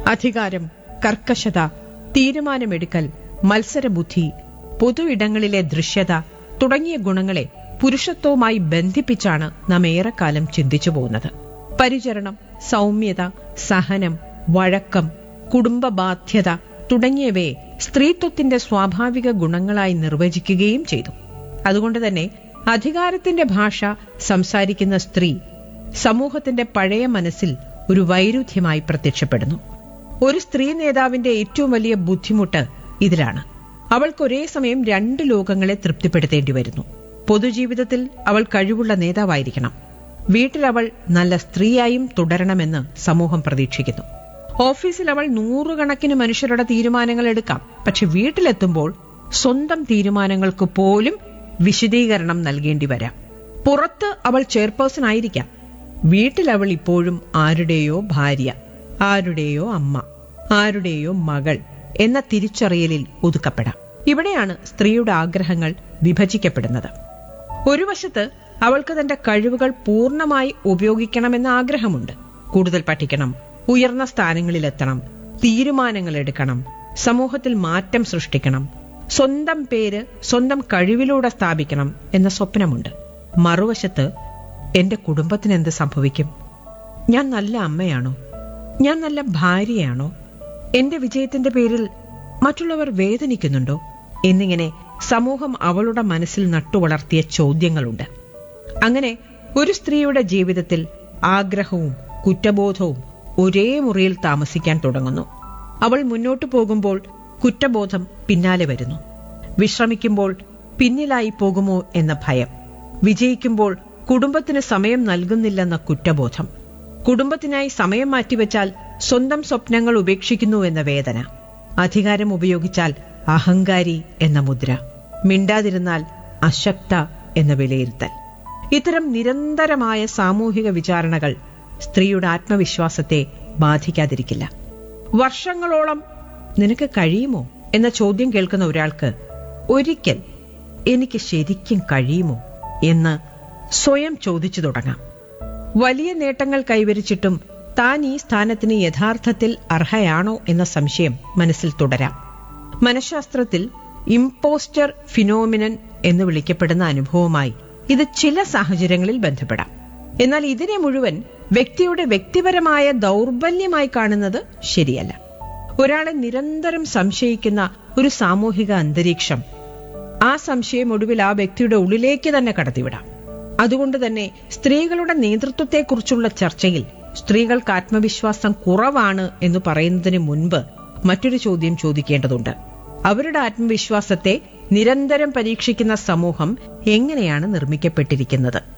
അധികാരം കർക്കശത തീരുമാനമെടുക്കൽ മത്സരബുദ്ധി പൊതു ഇടങ്ങളിലെ ദൃശ്യത തുടങ്ങിയ ഗുണങ്ങളെ പുരുഷത്വവുമായി ബന്ധിപ്പിച്ചാണ് നാം ഏറെക്കാലം ചിന്തിച്ചു പോകുന്നത് പരിചരണം സൗമ്യത സഹനം വഴക്കം കുടുംബ ബാധ്യത തുടങ്ങിയവയെ സ്ത്രീത്വത്തിന്റെ സ്വാഭാവിക ഗുണങ്ങളായി നിർവചിക്കുകയും ചെയ്തു അതുകൊണ്ട് തന്നെ അധികാരത്തിന്റെ ഭാഷ സംസാരിക്കുന്ന സ്ത്രീ സമൂഹത്തിന്റെ പഴയ മനസ്സിൽ ഒരു വൈരുദ്ധ്യമായി പ്രത്യക്ഷപ്പെടുന്നു ഒരു സ്ത്രീ നേതാവിന്റെ ഏറ്റവും വലിയ ബുദ്ധിമുട്ട് ഇതിലാണ് അവൾക്ക് ഒരേ സമയം രണ്ട് ലോകങ്ങളെ തൃപ്തിപ്പെടുത്തേണ്ടി വരുന്നു പൊതുജീവിതത്തിൽ അവൾ കഴിവുള്ള നേതാവായിരിക്കണം വീട്ടിൽ അവൾ നല്ല സ്ത്രീയായും തുടരണമെന്ന് സമൂഹം പ്രതീക്ഷിക്കുന്നു ഓഫീസിൽ അവൾ നൂറുകണക്കിന് മനുഷ്യരുടെ തീരുമാനങ്ങൾ എടുക്കാം പക്ഷെ വീട്ടിലെത്തുമ്പോൾ സ്വന്തം തീരുമാനങ്ങൾക്ക് പോലും വിശദീകരണം നൽകേണ്ടി വരാം പുറത്ത് അവൾ ചെയർപേഴ്സൺ ആയിരിക്കാം വീട്ടിൽ അവൾ ഇപ്പോഴും ആരുടെയോ ഭാര്യ ആരുടെയോ അമ്മ ആരുടെയോ മകൾ എന്ന തിരിച്ചറിയലിൽ ഒതുക്കപ്പെടാം ഇവിടെയാണ് സ്ത്രീയുടെ ആഗ്രഹങ്ങൾ വിഭജിക്കപ്പെടുന്നത് ഒരു വശത്ത് അവൾക്ക് തന്റെ കഴിവുകൾ പൂർണ്ണമായി ഉപയോഗിക്കണമെന്ന ആഗ്രഹമുണ്ട് കൂടുതൽ പഠിക്കണം ഉയർന്ന സ്ഥാനങ്ങളിലെത്തണം തീരുമാനങ്ങൾ എടുക്കണം സമൂഹത്തിൽ മാറ്റം സൃഷ്ടിക്കണം സ്വന്തം പേര് സ്വന്തം കഴിവിലൂടെ സ്ഥാപിക്കണം എന്ന സ്വപ്നമുണ്ട് മറുവശത്ത് എന്റെ കുടുംബത്തിന് എന്ത് സംഭവിക്കും ഞാൻ നല്ല അമ്മയാണോ ഞാൻ നല്ല ഭാര്യയാണോ എന്റെ വിജയത്തിന്റെ പേരിൽ മറ്റുള്ളവർ വേദനിക്കുന്നുണ്ടോ എന്നിങ്ങനെ സമൂഹം അവളുടെ മനസ്സിൽ നട്ടുവളർത്തിയ ചോദ്യങ്ങളുണ്ട് അങ്ങനെ ഒരു സ്ത്രീയുടെ ജീവിതത്തിൽ ആഗ്രഹവും കുറ്റബോധവും ഒരേ മുറിയിൽ താമസിക്കാൻ തുടങ്ങുന്നു അവൾ മുന്നോട്ടു പോകുമ്പോൾ കുറ്റബോധം പിന്നാലെ വരുന്നു വിശ്രമിക്കുമ്പോൾ പിന്നിലായി പോകുമോ എന്ന ഭയം വിജയിക്കുമ്പോൾ കുടുംബത്തിന് സമയം നൽകുന്നില്ലെന്ന കുറ്റബോധം കുടുംബത്തിനായി സമയം മാറ്റിവെച്ചാൽ സ്വന്തം സ്വപ്നങ്ങൾ ഉപേക്ഷിക്കുന്നു എന്ന വേദന അധികാരം ഉപയോഗിച്ചാൽ അഹങ്കാരി എന്ന മുദ്ര മിണ്ടാതിരുന്നാൽ അശക്ത എന്ന വിലയിരുത്തൽ ഇത്തരം നിരന്തരമായ സാമൂഹിക വിചാരണകൾ സ്ത്രീയുടെ ആത്മവിശ്വാസത്തെ ബാധിക്കാതിരിക്കില്ല വർഷങ്ങളോളം നിനക്ക് കഴിയുമോ എന്ന ചോദ്യം കേൾക്കുന്ന ഒരാൾക്ക് ഒരിക്കൽ എനിക്ക് ശരിക്കും കഴിയുമോ എന്ന് സ്വയം ചോദിച്ചു തുടങ്ങാം വലിയ നേട്ടങ്ങൾ കൈവരിച്ചിട്ടും താൻ ഈ സ്ഥാനത്തിന് യഥാർത്ഥത്തിൽ അർഹയാണോ എന്ന സംശയം മനസ്സിൽ തുടരാം മനഃശാസ്ത്രത്തിൽ ഇമ്പോസ്റ്റർ ഫിനോമിനൻ എന്ന് വിളിക്കപ്പെടുന്ന അനുഭവമായി ഇത് ചില സാഹചര്യങ്ങളിൽ ബന്ധപ്പെടാം എന്നാൽ ഇതിനെ മുഴുവൻ വ്യക്തിയുടെ വ്യക്തിപരമായ ദൗർബല്യമായി കാണുന്നത് ശരിയല്ല ഒരാളെ നിരന്തരം സംശയിക്കുന്ന ഒരു സാമൂഹിക അന്തരീക്ഷം ആ സംശയം ഒടുവിൽ ആ വ്യക്തിയുടെ ഉള്ളിലേക്ക് തന്നെ കടത്തിവിടാം അതുകൊണ്ട് തന്നെ സ്ത്രീകളുടെ നേതൃത്വത്തെക്കുറിച്ചുള്ള ചർച്ചയിൽ സ്ത്രീകൾക്ക് ആത്മവിശ്വാസം കുറവാണ് എന്ന് പറയുന്നതിന് മുൻപ് മറ്റൊരു ചോദ്യം ചോദിക്കേണ്ടതുണ്ട് അവരുടെ ആത്മവിശ്വാസത്തെ നിരന്തരം പരീക്ഷിക്കുന്ന സമൂഹം എങ്ങനെയാണ് നിർമ്മിക്കപ്പെട്ടിരിക്കുന്നത്